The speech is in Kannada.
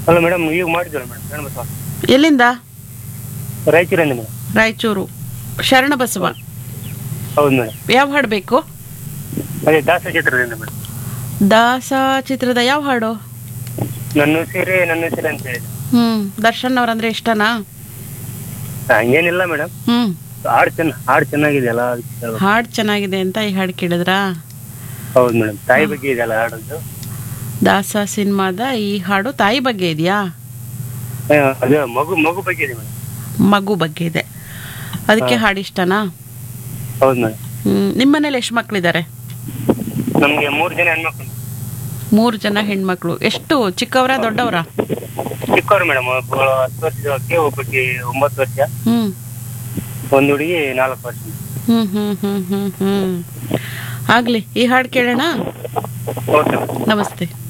ಅಲ್ಲ ಮೇಡಮ್ ಈಗ ಮಾಡಿದ್ವಲ್ಲ ಮೇಡಮ್ ಶರಣಬಸವ ಎಲ್ಲಿಂದ ರಾಯಚೂರಿಂದ ಮೇಡಮ್ ರಾಯಚೂರು ಶರಣಬಸವ ಹೌದು ಮೇಡಮ್ ಯಾವ ಹಾಡು ಬೇಕು ಅದೇ ದಾಸ ಚಿತ್ರದಿಂದ ಮೇಡಮ್ ದಾಸ ಚಿತ್ರದ ಯಾವ ಹಾಡು ನನ್ನ ಸೀರೆ ನನ್ನ ಸೀರೆ ಅಂತ ಹೇಳಿದೆ ಹ್ಮ್ ದರ್ಶನ್ ಅವ್ರಂದ್ರೆ ಇಷ್ಟನಾ ಹಂಗೇನಿಲ್ಲ ಮೇಡಮ್ ಹ್ಮ್ ಹಾಡು ಚೆನ್ನ ಹಾಡು ಚೆನ್ನಾಗಿದೆಯಲ್ಲ ಅದಕ್ಕೆ ಕೇಳ್ಬೇಕು. ಹಾಡು ಚೆನ್ನಾಗಿದೆ ಅಂತ ಈ ಹಾಡು ಕೇಳಿದ್ರಾ ಹೌದು ಮೇಡಮ್ ತಾಯಿ ಬಗ್ಗೆ ಇದೆಯಲ್ಲ ಹಾಡದ್ದು ದಾಸ ಸಿನಿಮಾದ ಈ ಹಾಡು ತಾಯಿ ಬಗ್ಗೆ ಇದೆಯಾ ಆ, ಅದು ಮಗು ಮಗು ಬಗ್ಗೆ ಇದೆ ಮೇಡಮ್ ಮಗು ಬಗ್ಗೆ ಇದೆ ಅದಕ್ಕೆ ಹಾಡು ಇಷ್ಟನಾ ಹೌದು ಮೇಡಮ್ ಹ್ಮ್ ನಿಮ್ಮ ಮನೇಲಿ ಎಷ್ಟು ಮಕ್ಳಿದ್ದಾರೆ ನಮ್ಗೆ ಮೂರು ಜನ ಹೆಣ್ಮಕ್ಳು ಮೂರು ಜನ ಹೆಣ್ಮಕ್ಳು ಎಷ್ಟು ಚಿಕ್ಕವರ ದೊಡ್ಡವರ ಚಿಕ್ಕವ್ರು ಮೇಡಮ್ ಒಬ್ಬಳು ಹತ್ತು ವರ್ಷಕ್ಕೆ ಒಬ್ಬಕ್ಕೆ ಒಂಬತ್ತು ವರ್ಷ ಹ್ಮ್ ಒಂದು ಹುಡುಗಿ ನಾಲ್ಕು ವರ್ಷ ಹ್ಮ್ ಹ್ಮ್ ಹ್ಮ್ ಹ್ಮ್ ಹ್ಮ್ ಆಗ್ಲಿ ಈ ಹಾಡು ಕೇಳೋಣ ಓಕೆ ಮೇಡಮ್ ನಮಸ್ತೆ